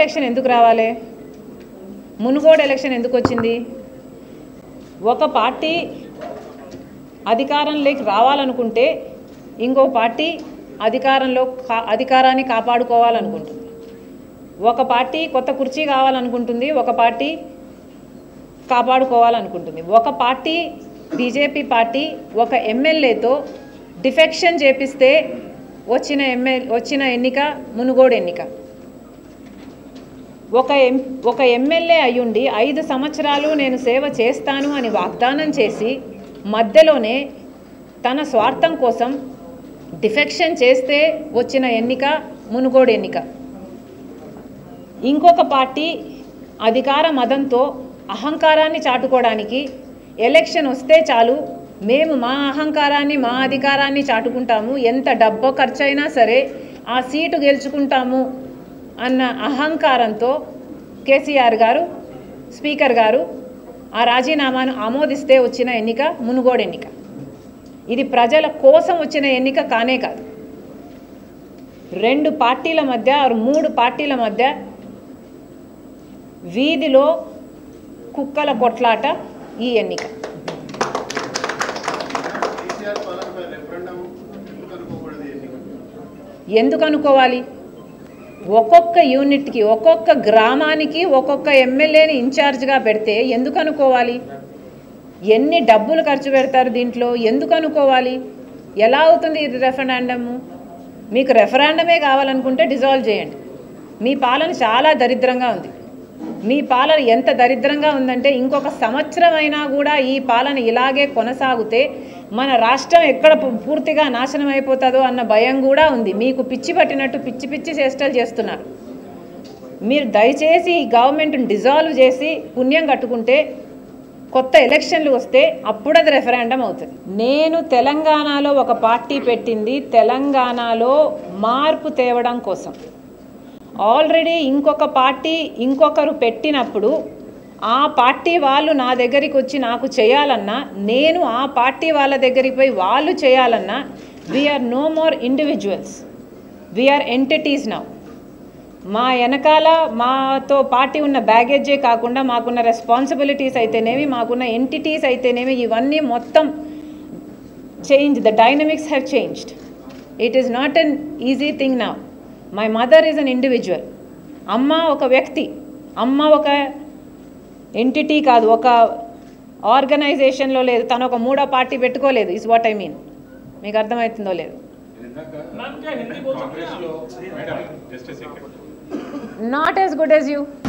election ఎందుకు రావాలి Munugode election ఎందుకు వచ్చింది ఒక పార్టీ అధికారంలోకి రావాలనుకుంటే ఇంకో పార్టీ అధికారంలో కా అధికారాన్ని కాపాడుకోవాలనుకుంటుంది ఒక పార్టీ కొత్త కుర్చీ కావాలనుకుంటుంది ఒక పార్టీ కాపాడుకోవాలనుకుంటుంది ఒక పార్టీ బీజేపీ పార్టీ ఒక ఎమ్మెల్యేతో డిఫెక్షన్ చేపిస్తే వచ్చిన ఎమ్మెల్యే వచ్చిన ఎన్నిక మునుగోడు ఎన్నిక ఒక ఎం ఒక ఎమ్మెల్యే అయ్యుండి ఐదు సంవత్సరాలు నేను సేవ చేస్తాను అని వాగ్దానం చేసి మధ్యలోనే తన స్వార్థం కోసం డిఫెక్షన్ చేస్తే వచ్చిన ఎన్నిక మునుగోడు ఎన్నిక ఇంకొక పార్టీ అధికార మదంతో అహంకారాన్ని చాటుకోవడానికి ఎలక్షన్ వస్తే చాలు మేము మా అహంకారాన్ని మా అధికారాన్ని చాటుకుంటాము ఎంత డబ్బో ఖర్చైనా సరే ఆ సీటు గెలుచుకుంటాము అన్న అహంకారంతో కేసీఆర్ గారు స్పీకర్ గారు ఆ రాజీనామాను ఆమోదిస్తే వచ్చిన ఎన్నిక మునుగోడు ఎన్నిక ఇది ప్రజల కోసం వచ్చిన ఎన్నిక కానే కాదు రెండు పార్టీల మధ్య ఆరు మూడు పార్టీల మధ్య వీధిలో కుక్కల కొట్లాట ఈ ఎన్నిక కేసీఆర్ పాలనపై రెఫరెండం ఎందుకు అనుకోకూడదు ఈ ఎన్నిక ఎందుకు అనుకోవాలి ఒక్కొక్క యూనిట్కి ఒక్కొక్క గ్రామానికి ఒక్కొక్క ఎమ్మెల్యేని ఇన్ఛార్జ్గా పెడితే ఎందుకు అనుకోవాలి ఎన్ని డబ్బులు ఖర్చు పెడతారు దీంట్లో ఎందుకు అనుకోవాలి ఎలా అవుతుంది ఇది రెఫరెండము మీకు రెఫరెండమే కావాలనుకుంటే డిజాల్వ్ చేయండి మీ పాలన చాలా దరిద్రంగా ఉంది మీ పాలన ఎంత దరిద్రంగా ఉందంటే ఇంకొక సంవత్సరం అయినా కూడా ఈ పాలన ఇలాగే కొనసాగితే మన రాష్ట్రం ఎక్కడ పు- పూర్తిగా నాశనం అయిపోతుందో అన్న భయం కూడా ఉంది మీకు పిచ్చి పట్టినట్టు పిచ్చి పిచ్చి చేష్టలు చేస్తున్నారు మీరు దయచేసి ఈ గవర్నమెంట్ని డిజాల్వ్ చేసి పుణ్యం కట్టుకుంటే కొత్త ఎలక్షన్లు వస్తే అప్పుడు అది రెఫరెండం అవుతుంది నేను తెలంగాణలో ఒక పార్టీ పెట్టింది తెలంగాణలో మార్పు తేవడం కోసం ఆల్రెడీ ఇంకొక పార్టీ ఇంకొకరు పెట్టినప్పుడు ఆ పార్టీ వాళ్ళు నా దగ్గరికి వచ్చి నాకు చేయాలన్నా నేను ఆ పార్టీ వాళ్ళ దగ్గరికి పోయి వాళ్ళు చేయాలన్నా we are no more individuals we are entities now మా వెనకాల మాతో పార్టీ ఉన్న బ్యాగేజే కాకుండా మాకున్న రెస్పాన్సిబిలిటీస్ అయితేనేమి మాకున్న ఎంటిటీస్ అయితేనేమి ఇవన్నీ మొత్తం change the dynamics have changed it is not an easy thing నా my mother is an individual అమ్మ ఒక వ్యక్తి అమ్మ ఒక ఎంటిటీ కాదు ఒక ఆర్గనైజేషన్లో లేదు తను ఒక మూడో పార్టీ పెట్టుకోలేదు ఇస్ వాట్ ఐ మీన్ మీకు అర్థమవుతుందో లేదు कांग्रेस लो madam just a second not as good as you